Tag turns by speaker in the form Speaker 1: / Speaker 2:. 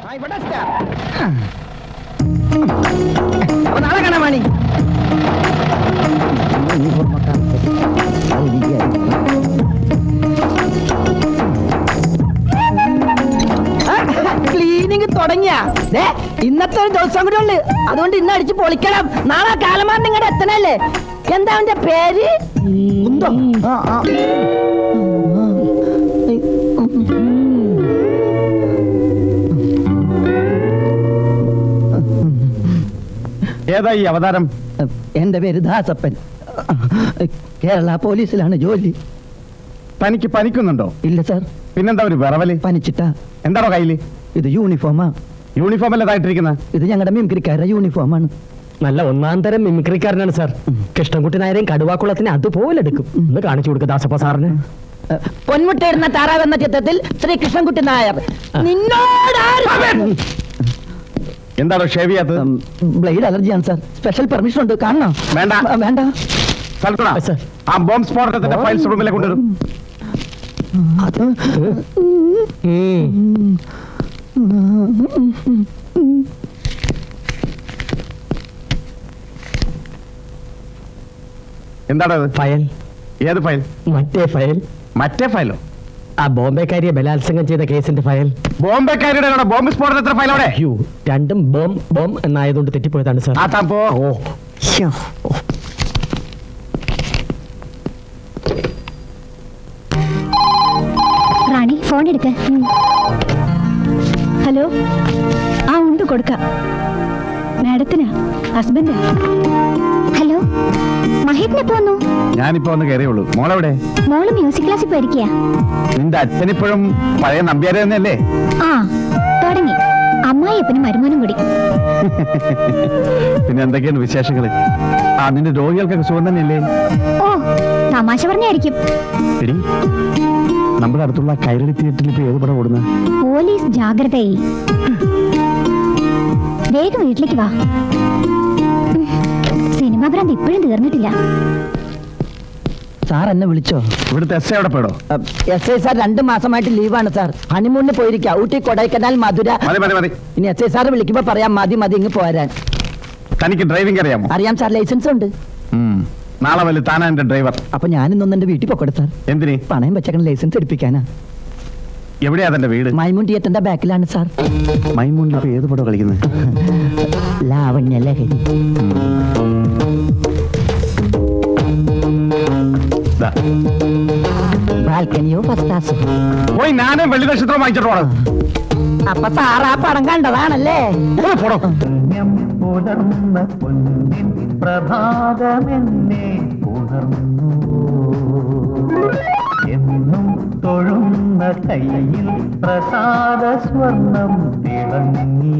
Speaker 1: ഇവിടെ സ്റ്റാർ. അപ്പൊ നാളെ കാണാൻ വേണി ക്ലീനിങ് തുടങ്ങിയ ഇന്നത്തെ ഒരു ദിവസം കൂടെ ഉള്ളു അതുകൊണ്ട് ഇന്ന് അടിച്ച് പൊളിക്കണം നാളെ കാലമാൻ നിങ്ങളുടെ എത്തണല്ലേ എന്താ അവന്റെ പേര് കുന്തോ ആ, ആ.
Speaker 2: ഏതാ ഈ അവതാരം
Speaker 1: എന്റെ പേര് ദാസപ്പൻ കേരള പോലീസിലാണ് ജോലി
Speaker 2: തനിക്ക് പനിക്കുന്നുണ്ടോ
Speaker 1: ഇല്ല സാർ
Speaker 2: പിന്നെന്താ ഒരു വിറവല്
Speaker 1: പനിച്ചിട്ടാ
Speaker 2: എന്താണോ കയ്യില്
Speaker 1: ഇത് യൂണിഫോമാ
Speaker 2: യൂണിഫോം അല്ലേ ഇതായിട്ടിരിക്കുന്ന
Speaker 1: ഇത് ഞങ്ങളുടെ മിമിക്രിക്കാരുടെ യൂണിഫോമാണ്
Speaker 3: നല്ല ഒന്നാം തരം മിമിക്രിക്കാരനാണ് സാർ കൃഷ്ണൻകുട്ടി നായരെയും കടുവാക്കുളത്തിനെ അതുപോലെ എടുക്കും ഒന്ന് കാണിച്ചു കൊടുക്കുക ദാസപ്പ സാറിന്
Speaker 1: പൊന്മുട്ടയിടുന്ന താറാവ് എന്ന ചിത്രത്തിൽ ശ്രീ കൃഷ്ണൻകുട്ടി നായർ നിന്നോട്
Speaker 2: എന്താണോ ഷേവ് ചെയ്യാത്തത്
Speaker 1: ബ്ലേഡ് അലർജിയാണ് സാർ സ്പെഷ്യൽ പെർമിഷൻ ഉണ്ട് കാണണോ
Speaker 2: വേണ്ട.
Speaker 1: ആ, വേണ്ട
Speaker 2: സൽക്കുണ,
Speaker 3: സർ.
Speaker 2: ആ ബോംബ് സ്ഫോടനത്തിന്റെ ഫയൽസ് റൂമിലേക്ക് കൊണ്ടുവരും
Speaker 1: അത്
Speaker 3: ഉം.
Speaker 2: എന്താണ് അത്
Speaker 3: ഫയൽ
Speaker 2: ഏത് ഫയൽ
Speaker 3: മറ്റേ ഫയൽ
Speaker 2: മറ്റേ ഫയലോ
Speaker 3: ആ ബോംബെക്കാരിയെ ബലാത്സംഗം ചെയ്ത കേസിന്റെ ഫയൽ
Speaker 2: ബോംബെക്കാരുടെ കൂടെ ബോംബ് സ്ഫോടനത്തിന്റെ ഫയൽ അവിടെ
Speaker 3: അയ്യോ രണ്ടും ബോം ബോം എന്നായതുകൊണ്ട് തെറ്റിപ്പോയതാണ് സാർ
Speaker 2: ആ താൻ പോ
Speaker 3: ഓ
Speaker 4: റാണി ഫോൺ എടുക്ക ഹലോ ആ ഉണ്ട് കൊടുക്കാം മാഡത്തിനാ ഹസ്ബൻഡാ ഹലോ മഹേട്ടിനെ പോന്നു
Speaker 2: ഞാനിപ്പോ ഒന്ന് കയറിയുള്ളൂ മോളെവിടെ
Speaker 4: മോള് മ്യൂസിക് ക്ലാസ്സിൽ പോയിരിക്കുക
Speaker 2: നിന്റെ അച്ഛനിപ്പോഴും പഴയ നമ്പ്യാരെ തന്നെയല്ലേ
Speaker 4: ആ തുടങ്ങി അമ്മായിയപ്പനും മരുമോനും കൂടി
Speaker 2: പിന്നെ എന്തൊക്കെയാണ് വിശേഷങ്ങള് ആ നിന്റെ രോഗികൾക്കൊക്കെ സുഖം തന്നെയല്ലേ
Speaker 4: ഓ തമാശ പറഞ്ഞായിരിക്കും
Speaker 2: എടി നമ്മുടെ അടുത്തുള്ള കൈരളി തിയേറ്ററിൽ ഇപ്പൊ ഏത് പടം ഓടുന്നത്
Speaker 4: പോലീസ് ജാഗ്രതയായി വേഗം വീട്ടിലേക്ക് വാ ഉം, സിനിമ ഭ്രാന്ത് ഇപ്പോഴും തീർന്നിട്ടില്ല
Speaker 1: സാർ എന്നെ വിളിച്ചോ
Speaker 2: ഇവിടുത്തെ എസ് എവിടെ പോയടോ
Speaker 1: എസ് ഐ സാർ രണ്ട് മാസമായിട്ട് ലീവാണ് സാർ ഹണിമൂണിന് പോയിരിക്കുക ഊട്ടി കൊടൈക്കനാൽ മധുര
Speaker 2: മതി മതി മതി
Speaker 1: ഇനി എസ് ഐ സാർ വിളിക്കുമ്പോ പറയാം മതി മതി ഇങ്ങ് പോരാൻ
Speaker 2: തനിക്ക് ഡ്രൈവിംഗ് അറിയാമോ
Speaker 1: അറിയാം സാർ ലൈസൻസ് ഉണ്ട്
Speaker 2: ഉം. നാളെ വല്ല താനാ എന്റെ ഡ്രൈവർ
Speaker 1: അപ്പൊ ഞാനിന്നൊന്ന് എന്റെ വീട്ടിൽ പൊക്കോട്ടെ സാർ
Speaker 2: എന്തിന്
Speaker 1: പണയം വെച്ചേക്കണ ലൈസൻസ് എടുപ്പിക്കാനാ
Speaker 2: എവിടെയാ തന്റെ വീട്
Speaker 1: മൈമൂൺ തിയേറ്ററിന്റെ ബാക്കിലാണ് സാർ
Speaker 2: മൈമൂണിൽ ഇപ്പൊ ഏത് പടം കളിക്കുന്നത്
Speaker 1: ലാവണ്യ ലഹരി
Speaker 2: ദാ.
Speaker 1: ബാൽക്കണിയോ ഫസ്റ്റ് ക്ലാസ്
Speaker 2: പോയി ഞാനും വെള്ളി നക്ഷത്രം വാങ്ങിച്ചിട്ട് പോണം
Speaker 1: അപ്പൊ സാർ ആ പടം കണ്ടതാണല്ലേ
Speaker 2: പോടോ
Speaker 5: പുലർന്ന പൊന്നിൻ പ്രഭാതമെന്നെ ഉണർന്നു എന്നും തൊഴുന്ന കയ്യിൽ പ്രസാദ സ്വർണം തിളങ്ങി